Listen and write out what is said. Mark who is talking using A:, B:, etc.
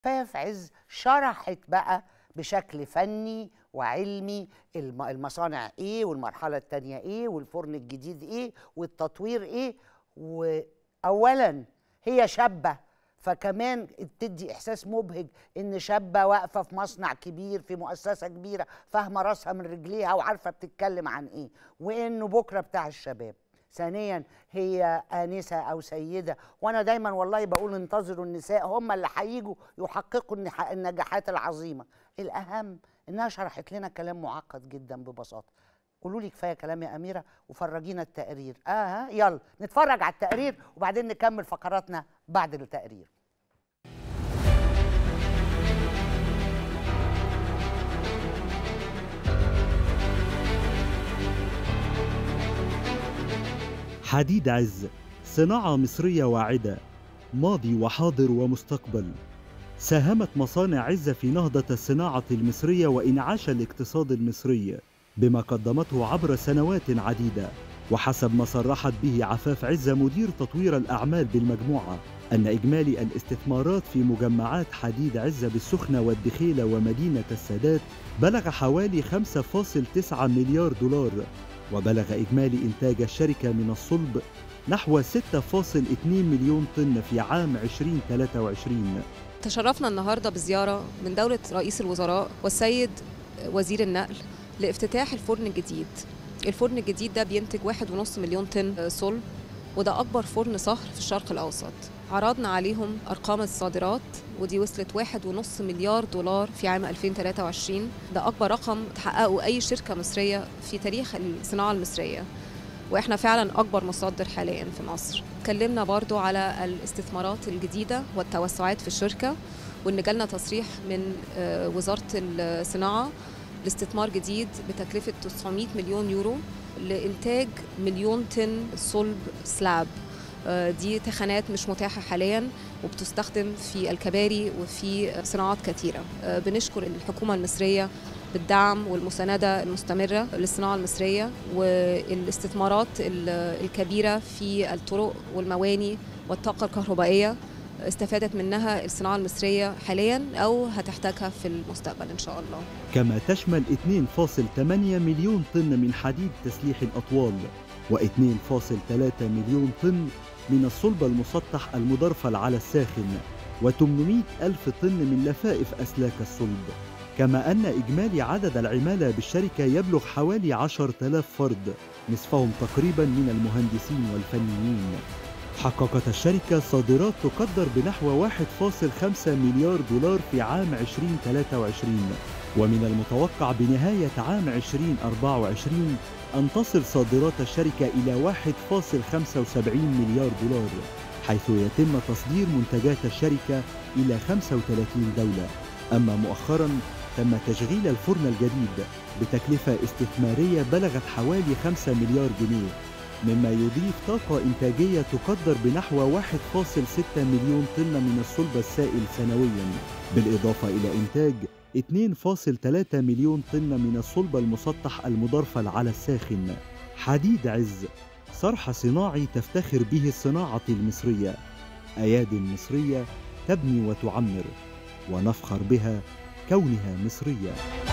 A: كفايه في عز شرحت بقى بشكل فني وعلمي الم- المصانع ايه والمرحله الثانيه ايه والفرن الجديد ايه والتطوير ايه واولا هي شابه فكمان بتدي احساس مبهج ان شابه واقفه في مصنع كبير في مؤسسه كبيره فاهمه راسها من رجليها وعارفه بتتكلم عن ايه وانه بكره بتاع الشباب ثانيا هي آنسة أو سيدة وأنا دايما والله بقول انتظروا النساء هم اللي هيجوا يحققوا النح- النجاحات العظيمة الأهم إنها شرحت لنا كلام معقد جدا ببساطة قولوا لي كفايه كلام يا اميره وفرجينا التقرير اه ها يلا نتفرج على التقرير وبعدين نكمل فقراتنا بعد التقرير
B: حديد عز صناعة مصرية واعدة ماضي وحاضر ومستقبل ساهمت مصانع عز في نهضة الصناعة المصرية وإنعاش الاقتصاد المصري بما قدمته عبر سنوات عديدة وحسب ما صرحت به عفاف عز مدير تطوير الأعمال بالمجموعة أن إجمالي الاستثمارات في مجمعات حديد عز بالسخنة والدخيلة ومدينة السادات بلغ حوالي 5.9 مليار دولار وبلغ إجمالي إنتاج الشركة من الصلب نحو 6.2 مليون طن في عام 2023
C: تشرفنا النهارده بزياره من دوله رئيس الوزراء والسيد وزير النقل لافتتاح الفرن الجديد. الفرن الجديد ده بينتج واحد ونص مليون طن صلب وده أكبر فرن صهر في الشرق الأوسط. عرضنا عليهم أرقام الصادرات ودي وصلت واحد ونص مليار دولار في عام 2023 ده أكبر رقم تحققه أي شركة مصرية في تاريخ الصناعة المصرية. واحنا فعلا اكبر مصدر حاليا في مصر اتكلمنا برضو على الاستثمارات الجديده والتوسعات في الشركه وان جالنا تصريح من آه، وزاره الصناعه لاستثمار جديد بتكلفه 900 مليون يورو لانتاج مليون طن صلب سلاب آه، دي تخانات مش متاحه حاليا وبتستخدم في الكباري وفي صناعات كثيره آه، بنشكر الحكومه المصريه بالدعم والمساندة المستمرة للصناعة المصرية والاستثمارات ال- الكبيرة في الطرق والمواني والطاقة الكهربائية استفادت منها الصناعة المصرية حاليا أو هتحتاجها في المستقبل إن شاء الله
B: كما تشمل 2.8 مليون طن من حديد تسليح الأطوال و2.3 مليون طن من الصلب المسطح المدرفل على الساخن و800 ألف طن من لفائف أسلاك الصلب كما أن إجمالي عدد العمالة بالشركة يبلغ حوالي 10,000 فرد نصفهم تقريبا من المهندسين والفنيين حققت الشركة صادرات تقدر بنحو 1.5 مليار دولار في عام 2023 ومن المتوقع بنهاية عام 2024 أن تصل صادرات الشركة إلى 1.75 مليار دولار حيث يتم تصدير منتجات الشركة إلى 35 دولة أما مؤخرا تم تشغيل الفرن الجديد بتكلفة استثمارية بلغت حوالي 5 مليار جنيه مما يضيف طاقة إنتاجية تقدر بنحو 1.6 مليون طن من الصلب السائل سنويا بالإضافة إلى إنتاج 2.3 مليون طن من الصلب المسطح المدرفل على الساخن حديد عز صرح صناعي تفتخر به الصناعة المصرية أياد مصرية تبني وتعمر ونفخر بها كونها مصريه